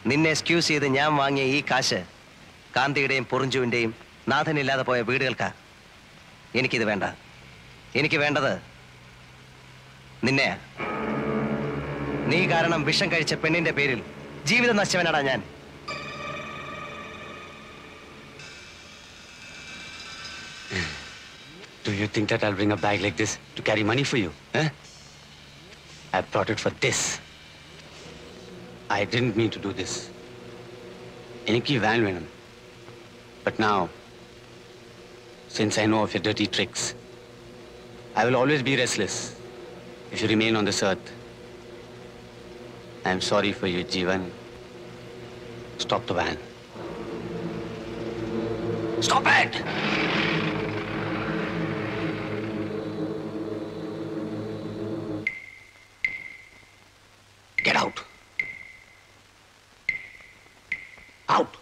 നിന്നെ എക്സ്ക്യൂസ് ചെയ്ത് ഞാൻ വാങ്ങിയ ഈ കാശ് കാന്തിയുടെയും പൊറിഞ്ചുവിൻ്റെയും നാഥനില്ലാതെ പോയ വീടുകൾക്കാ എനിക്കിത് വേണ്ട എനിക്ക് വേണ്ടത് നിന്നെയാ നീ കാരണം വിഷം കഴിച്ച പെണ്ണിന്റെ പേരിൽ ജീവിതം നശിച്ചവനാടാ ഞാൻ Do you think that I'll bring a bag like this to carry money for you? Eh? I brought it for this. I didn't mean to do this. എനിക്ക് ഈ വാൻ വേണം But now, since I know of your dirty tricks, I will always be restless if you remain on this earth. I'm sorry for you, Jeevan. Stop the van. Stop it! Get out. Out.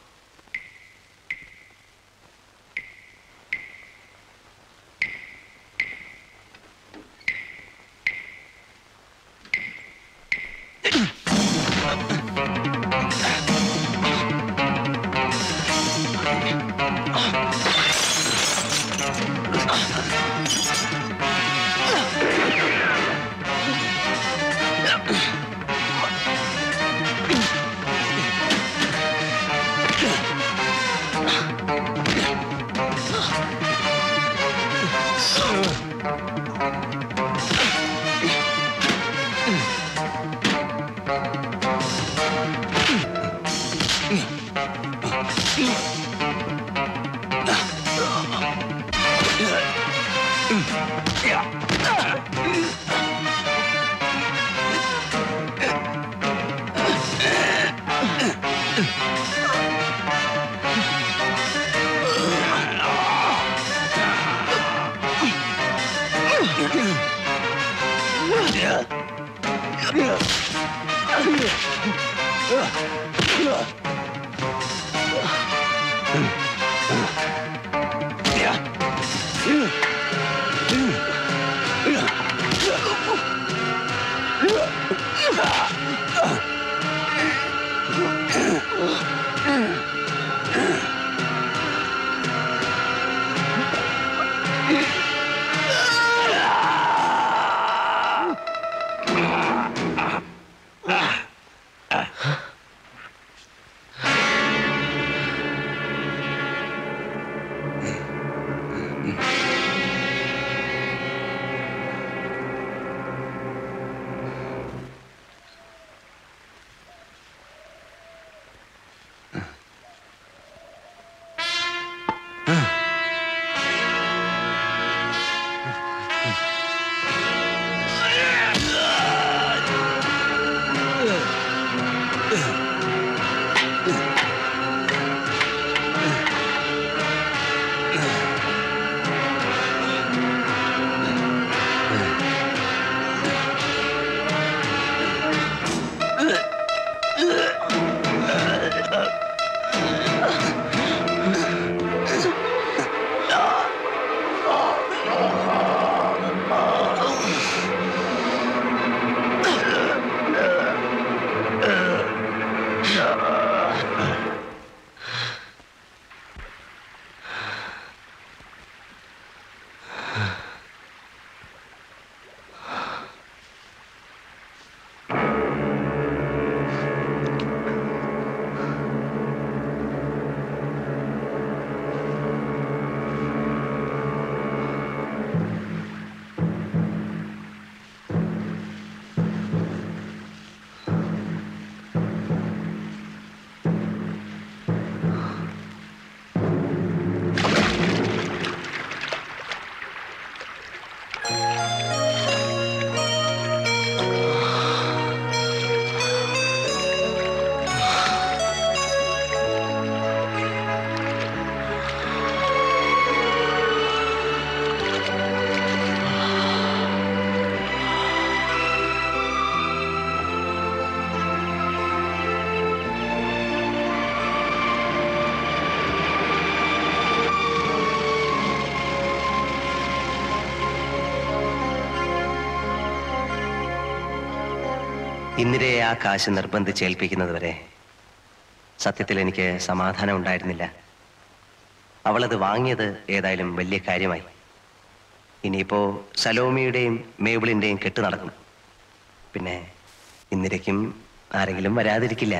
ഇന്ദിരയെ ആ കാശ് നിർബന്ധിച്ചേൽപ്പിക്കുന്നത് വരെ സത്യത്തിൽ എനിക്ക് സമാധാനം ഉണ്ടായിരുന്നില്ല അവളത് വാങ്ങിയത് ഏതായാലും വലിയ കാര്യമായി ഇനിയിപ്പോ സലോമിയുടെയും മേബിളിന്റെയും കെട്ട് നടക്കും പിന്നെ ഇന്ദിരയ്ക്കും ആരെങ്കിലും വരാതിരിക്കില്ല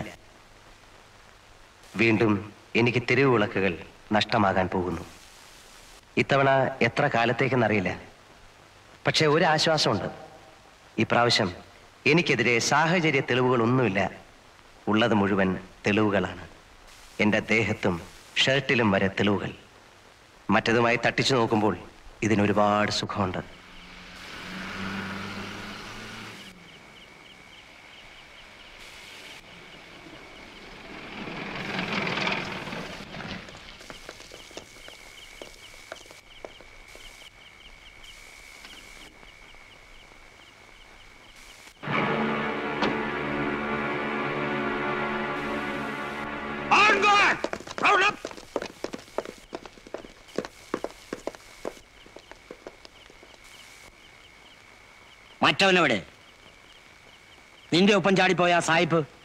വീണ്ടും എനിക്ക് തെരുവ് വിളക്കുകൾ നഷ്ടമാകാൻ പോകുന്നു ഇത്തവണ എത്ര കാലത്തേക്കെന്നറിയില്ല പക്ഷെ ഒരു ആശ്വാസമുണ്ട് ഇപ്രാവശ്യം എനിക്കെതിരെ സാഹചര്യ തെളിവുകളൊന്നുമില്ല ഉള്ളത് മുഴുവൻ തെളിവുകളാണ് എൻ്റെ ദേഹത്തും ഷർട്ടിലും വരെ തെളിവുകൾ മറ്റതുമായി തട്ടിച്ചു നോക്കുമ്പോൾ ഇതിനൊരുപാട് സുഖമുണ്ട് മറ്റവനെവിടെ നിന്റെ ഒപ്പം ചാടിപ്പോയ ആ സായിപ്പ്